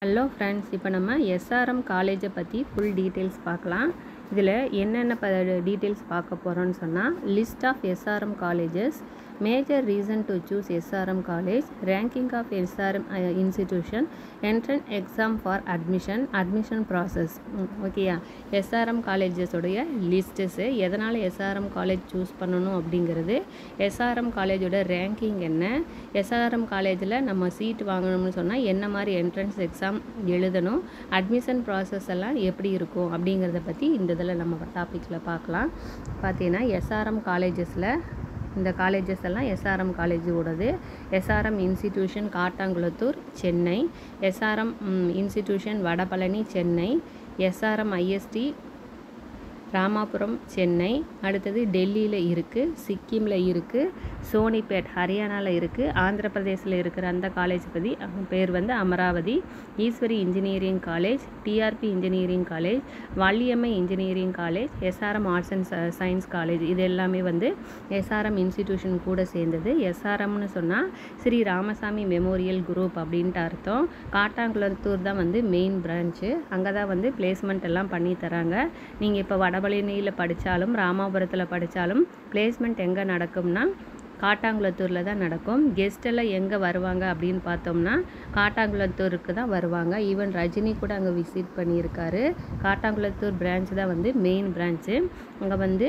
hello friends இப்போ நம்ம SRM காலேஜை பற்றி ஃபுல் டீட்டெயில்ஸ் பார்க்கலாம் இதில் என்னென்ன ப டீட்டெயில்ஸ் பார்க்க போகிறோன்னு சொன்னால் list of SRM colleges major reason to choose SRM college ranking of SRM institution entrance exam for admission admission process ஓகேயா எஸ்ஆர்எம் காலேஜஸோடைய லிஸ்ட்டஸு எதனால் எஸ்ஆர்எம் காலேஜ் சூஸ் பண்ணணும் அப்படிங்கிறது எஸ்ஆர்எம் காலேஜோட ரேங்கிங் என்ன எஸ்ஆர்எம் காலேஜில் நம்ம சீட் வாங்கணும்னு சொன்னால் என்ன மாதிரி என்ட்ரன்ஸ் எக்ஸாம் எழுதணும் அட்மிஷன் ப்ராசஸ் எல்லாம் எப்படி இருக்கும் அப்படிங்கிறத பற்றி இந்த இதில் நம்ம டாப்பிக்கில் பார்க்கலாம் பார்த்தீங்கன்னா எஸ்ஆர்எம் காலேஜஸில் இந்த காலேஜஸ் எல்லாம் எஸ்ஆர்எம் காலேஜோடது SRM institution Kattankulathur Chennai SRM institution Vadapalani Chennai SRM IST Ramapuram Chennai அடுத்தது டெல்லியில் இருக்குது சிக்கிமில் இருக்குது சோனிபேட் ஹரியானாவில் இருக்குது ஆந்திர பிரதேசில் இருக்கிற அந்த காலேஜ் பற்றி பேர் வந்து Amaravathi Easwari engineering college TRP engineering college Valliammai engineering college SRM arts and science college இது எல்லாமே வந்து எஸ்ஆர்எம் இன்ஸ்டிடியூஷன் கூட சேர்ந்தது எஸ்ஆர்எம்னு சொன்னால் ஸ்ரீ ராமசாமி மெமோரியல் குரூப் அப்படின்ட்டு அர்த்தம் காட்டாங்குளத்தூர் தான் வந்து மெயின் பிரான்ச்சு அங்கே தான் வந்து பிளேஸ்மெண்ட் எல்லாம் பண்ணி தராங்க நீங்கள் இப்போ வடபழனியில் படித்தாலும் ராமாபுரத்தில் படித்தாலும் பிளேஸ்மெண்ட் எங்கே நடக்கும்னா காட்டாங்குளத்தூரில் தான் நடக்கும் கெஸ்ட் எல்லாம் எங்கே வருவாங்க அப்படின்னு பார்த்தோம்னா காட்டாங்குளத்தூருக்கு தான் வருவாங்க ஈவன் ரஜினி கூட அங்கே விசிட் பண்ணியிருக்காரு காட்டாங்குளத்தூர் பிரான்ச் தான் வந்து மெயின் பிரான்ச்சு அங்கே வந்து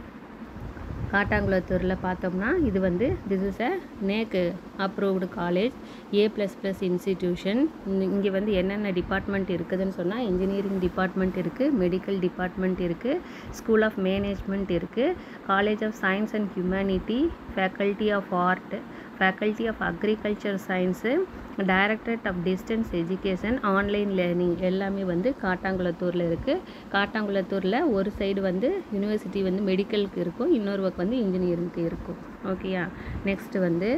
காட்டாங்குளத்தூரில் பார்த்தோம்னா இது வந்து this is a NAAC approved college A plus plus institution இங்கே வந்து என்னென்ன டிபார்ட்மெண்ட் இருக்குதுன்னு சொன்னால் இன்ஜினியரிங் டிபார்ட்மெண்ட் இருக்குது மெடிக்கல் டிபார்ட்மெண்ட் இருக்குது ஸ்கூல் ஆஃப் மேனேஜ்மெண்ட் இருக்குது college of science and humanity faculty of art faculty of agriculture science directorate of distance education online learning எல்லாமே வந்து காட்டாங்குளத்தூரில் இருக்குது காட்டாங்குளத்தூரில் ஒரு சைடு வந்து யூனிவர்சிட்டி வந்து மெடிக்கலுக்கு இருக்கும் இன்னொரு பக்கம் வந்து இன்ஜினியரிங்க்கு இருக்கும் ஓகேயா நெக்ஸ்ட்டு வந்து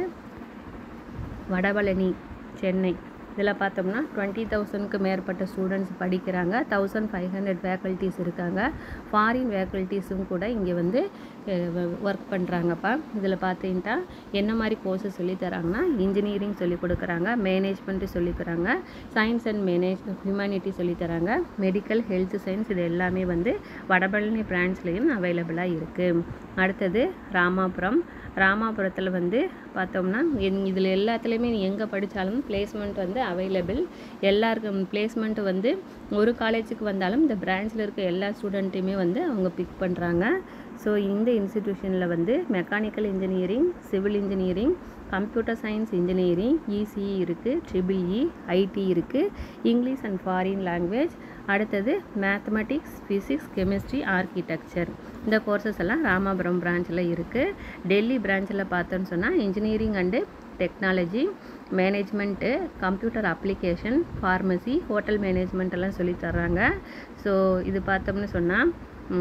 வடபழனி சென்னை இதில் பார்த்தோம்னா டுவெண்ட்டி தௌசண்ட்க்கு மேற்பட்ட ஸ்டூடெண்ட்ஸ் படிக்கிறாங்க தௌசண்ட் ஃபைவ் ஹண்ட்ரட் ஃபேக்கல்ட்டிஸ் இருக்காங்க ஃபாரின் ஃபேக்கல்ட்டிஸும் கூட இங்கே வந்து ஒர்க் பண்ணுறாங்கப்பா இதில் பார்த்தீங்கன்னா என்ன மாதிரி கோர்ஸஸ் சொல்லி தராங்கன்னா இன்ஜினியரிங் சொல்லி கொடுக்குறாங்க மேனேஜ்மெண்ட்டு சொல்லி தராங்க சயின்ஸ் அண்ட் மேனேஜ் ஹியூமனிட்டி சொல்லி தராங்க மெடிக்கல் ஹெல்த் சயின்ஸ் இது எல்லாமே வந்து வடபழனி பிரான்ச்லேயும் அவைலபிளாக இருக்குது அடுத்தது ராமாபுரம் ராமாபுரத்தில் வந்து பார்த்தோம்னா இதில் எல்லாத்துலேயுமே நீ எங்கே படித்தாலும் பிளேஸ்மெண்ட் வந்து அவைலபிள் எல்லாருக்கும் பிளேஸ்மெண்ட்டு வந்து ஒரு காலேஜுக்கு வந்தாலும் இந்த பிரான்ச்சில் இருக்க எல்லா ஸ்டூடெண்ட்டையுமே வந்து அவங்க பிக் பண்ணுறாங்க ஸோ இந்த இன்ஸ்டிடியூஷனில் வந்து mechanical engineering civil engineering computer science engineering ECE இருக்குது ட்ரிபிள் இ ஐடி இருக்குது இங்கிலீஷ் அண்ட் ஃபாரின் லாங்குவேஜ் அடுத்தது மேத்தமெட்டிக்ஸ் ஃபிசிக்ஸ் கெமிஸ்ட்ரி ஆர்கிடெக்சர் இந்த கோர்சஸ் எல்லாம் ராமாபுரம் பிரான்ச்சில் இருக்குது டெல்லி பிரான்ச்சில் பார்த்தோன்னு சொன்னால் engineering and technology management computer application pharmacy hotel management எல்லாம் சொல்லி தர்றாங்க ஸோ இது பார்த்தோம்னு சொன்னால்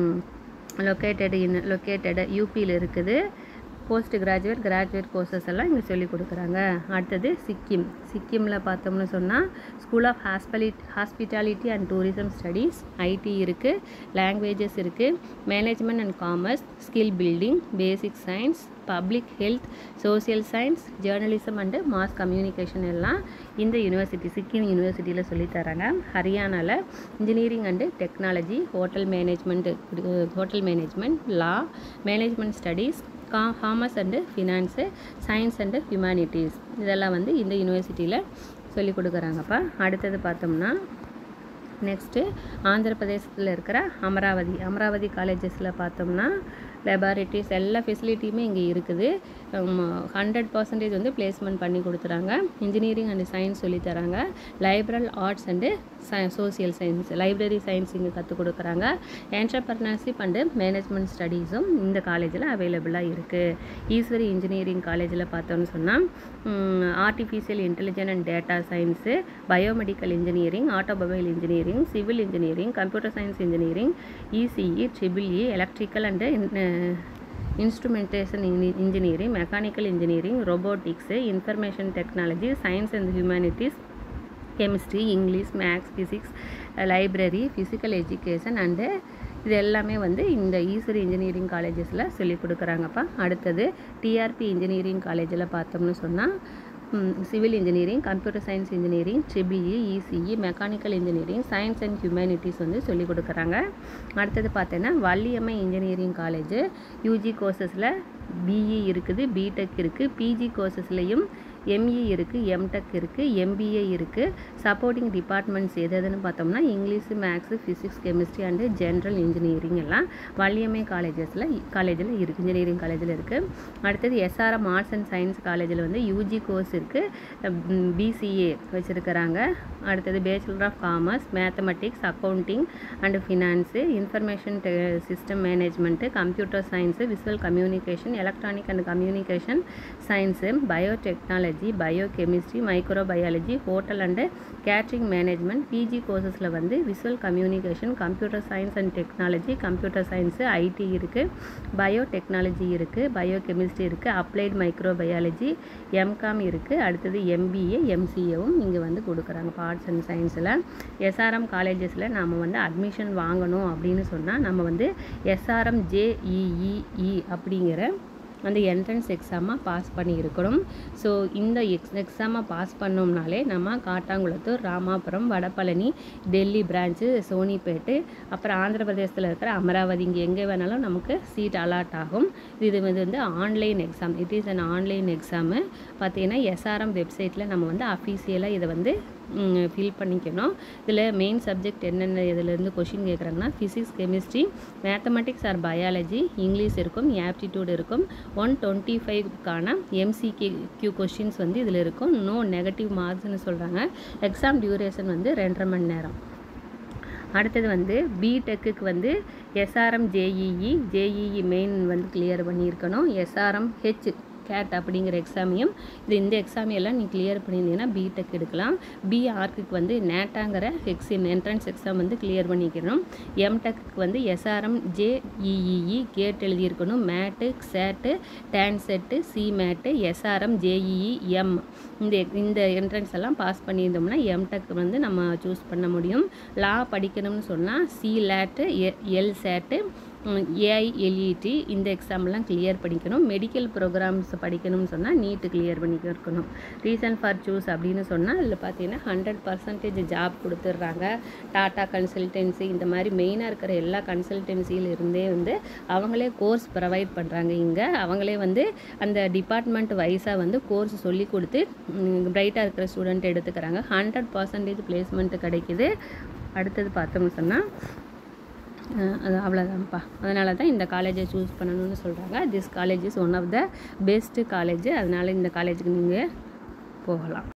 லொக்கேட்டடு இன் லொக்கேட்டடு யூபியில் இருக்குது போஸ்ட் கிராஜுவேட் கிராஜுவேட் கோர்சஸ் எல்லாம் இங்கே சொல்லி கொடுக்குறாங்க அடுத்தது சிக்கிம் சிக்கிமில் பார்த்தோம்னு சொன்னால் school of hospi hospitality and tourism studies IT இருக்குது லாங்குவேஜஸ் இருக்குது management and commerce skill building basic science public health social science journalism and mass communication எல்லாம் இந்த யூனிவர்சிட்டி சிக்கிம் யூனிவர்சிட்டியில் சொல்லித்தராங்க ஹரியானாவில் engineering and technology hotel management hotel management law management studies com commerce and finance science and humanities இதெல்லாம் வந்து இந்த யூனிவர்சிட்டியில் சொல்லி கொடுக்குறாங்கப்பா அடுத்தது பார்த்தோம்னா நெக்ஸ்ட்டு ஆந்திர பிரதேசத்தில் இருக்கிற அமராவதி அமராவதி காலேஜஸில் பார்த்தோம்னா லெபார்ட்ரிஸ் எல்லா ஃபெசிலிட்டியுமே இங்கே இருக்குது ஹண்ட்ரட் பர்சன்டேஜ் வந்து பிளேஸ்மெண்ட் பண்ணி கொடுத்துறாங்க இன்ஜினியரிங் அண்ட் சயின்ஸ் சொல்லித்தராங்க liberal arts and social science library science இங்கே கற்றுக் கொடுக்குறாங்க என்டர்பிரினர்ஷிப் அண்டு மேனேஜ்மெண்ட் ஸ்டடீஸும் இந்த காலேஜில் அவைலபிளாக இருக்குது ஈஸ்வரி இன்ஜினியரிங் காலேஜில் பார்த்தோன்னு சொன்னால் artificial intelligent and data science biomedical engineering automobile engineering civil engineering computer science engineering ECE triple E electrical and instrumentation engineering mechanical engineering robotics information technology science and humanities chemistry English maths physics library physical education and இது எல்லாமே வந்து இந்த Eswari engineering காலேஜஸில் சொல்லிக் கொடுக்குறாங்கப்பா அடுத்தது TRP engineering காலேஜில் பார்த்தோம்னு சொன்னால் civil engineering computer science engineering triple E ECE mechanical engineering science and humanities வந்து சொல்லிக் கொடுக்குறாங்க அடுத்தது பார்த்தீங்கன்னா Valliammai engineering college UG courses BE இருக்குது பிடெக் இருக்குது பிஜி கோர்சஸ்லேயும் எம்இ இருக்குது எம்டெக் இருக்குது எம்பிஏ இருக்குது சப்போர்ட்டிங் டிபார்ட்மெண்ட்ஸ் எது எதுன்னு பார்த்தோம்னா English maths physics chemistry and general engineering எல்லாம் வள்ளியம்மை காலேஜஸில் காலேஜில் இருக்குது இன்ஜினியரிங் காலேஜில் இருக்குது அடுத்தது எஸ்ஆர்எம் ஆர்ட்ஸ் அண்ட் சயின்ஸ் காலேஜில் வந்து யூஜி கோர்ஸ் இருக்குது பிசிஏ வச்சுருக்கிறாங்க அடுத்தது bachelor of commerce mathematics accounting and finance information system management computer science visual communication electronic and communication science biotechnology bio chemistry microbiology hotel and catering management PG courses வந்து visual communication computer science and technology computer science IT இருக்குது bio technology இருக்குது bio chemistry இருக்குது applied microbiology MCom இருக்குது அடுத்தது MBA எம்சிஏவும் இங்கே வந்து கொடுக்குறாங்க arts and சயின்ஸில் எஸ்ஆர்எம் காலேஜஸில் நம்ம வந்து அட்மிஷன் வாங்கணும் அப்படின்னு சொன்னால் நம்ம வந்து எஸ்ஆர்எம் ஜேஇஇஇ அப்படிங்கிற அந்த என்ட்ரன்ஸ் எக்ஸாமாக பாஸ் பண்ணியிருக்கணும் ஸோ இந்த எக்ஸ் எக்ஸாமை பாஸ் பண்ணோம்னாலே நம்ம காட்டாங்குளத்தூர் ராமாபுரம் வடபழனி டெல்லி பிரான்ச்சு சோனிப்பேட்டு அப்புறம் ஆந்திர பிரதேசத்தில் இருக்கிற அமராவதி இங்கே எங்கே வேணாலும் நமக்கு சீட் அலாட் ஆகும் இது வந்து வந்து online exam it is an online exam பார்த்தீங்கன்னா எஸ்ஆர்எம் வெப்சைட்டில் நம்ம வந்து அஃபீஷியலாக இதை வந்து ஃபில் பண்ணிக்கணும் இதில் மெயின் சப்ஜெக்ட் என்னென்ன இதிலேருந்து கொஷின் கேட்குறாங்கன்னா physics chemistry mathematics or biology English இருக்கும் ஆப்டிடியூட் இருக்கும் ஒன் டுவெண்ட்டி ஃபைவ்க்கான எம்சிகே கியூ கொஷின்ஸ் வந்து இதில் இருக்கும் நோ நெகட்டிவ் மார்க்ஸ்னு சொல்கிறாங்க எக்ஸாம் டியூரேஷன் வந்து ரெண்டரை மணி நேரம் அடுத்தது வந்து பிடெக்குக்கு வந்து எஸ்ஆர்எம் ஜேஇஇ ஜேஇஇ மெயின் வந்து கிளியர் பண்ணியிருக்கணும் எஸ்ஆர்எம் ஹெச் கேட் அப்படிங்கிற எக்ஸாமையும் இது இந்த எக்ஸாம் எல்லாம் நீ கிளியர் பண்ணியிருந்தீங்கன்னா பிடெக் எடுக்கலாம் பிஆர்க்கு வந்து நேட்டாங்கிற எக்ஸின் என்ட்ரன்ஸ் எக்ஸாம் வந்து கிளியர் பண்ணிக்கணும் எம்டெக்கு வந்து எஸ்ஆர்எம் ஜேஇஇஇ கேட் எழுதியிருக்கணும் MAT CAT TANCET CMAT SRM JEE M இந்த இந்த என்ட்ரன்ஸ் எல்லாம் பாஸ் பண்ணியிருந்தோம்னா எம்டெக் வந்து நம்ம சூஸ் பண்ண முடியும் லா படிக்கணும்னு சொன்னால் CLAT LSAT AILET இந்த எக்ஸாம்லாம் கிளியர் பண்ணிக்கணும் மெடிக்கல் ப்ரோக்ராம்ஸ் படிக்கணும்னு சொன்னால் நீட்டு கிளியர் பண்ணிக்கணும் ரீசன் ஃபார் சூஸ் அப்படின்னு சொன்னால் இதில் பார்த்தீங்கன்னா ஹண்ட்ரட் பர்சன்டேஜ் ஜாப் கொடுத்துட்றாங்க டாட்டா கன்சல்டன்சி இந்த மாதிரி மெயினாக இருக்கிற எல்லா கன்சல்டன்சியில் இருந்தே வந்து அவங்களே கோர்ஸ் ப்ரொவைட் பண்ணுறாங்க இங்கே அவங்களே வந்து அந்த டிபார்ட்மெண்ட் வைஸாக வந்து கோர்ஸ் சொல்லி கொடுத்து பிரைட்டாக இருக்கிற ஸ்டூடெண்ட் எடுத்துக்கிறாங்க ஹண்ட்ரட் பர்சன்டேஜ் பிளேஸ்மெண்ட் கிடைக்குது அடுத்தது பார்த்தோம்னு சொன்னால் அது அவ்வளோதான்ப்பா அதனால தான் இந்த காலேஜை சூஸ் பண்ணணும்னு சொல்கிறாங்க this college is one of the best college அதனால் இந்த காலேஜுக்கு நீங்கள் போகலாம்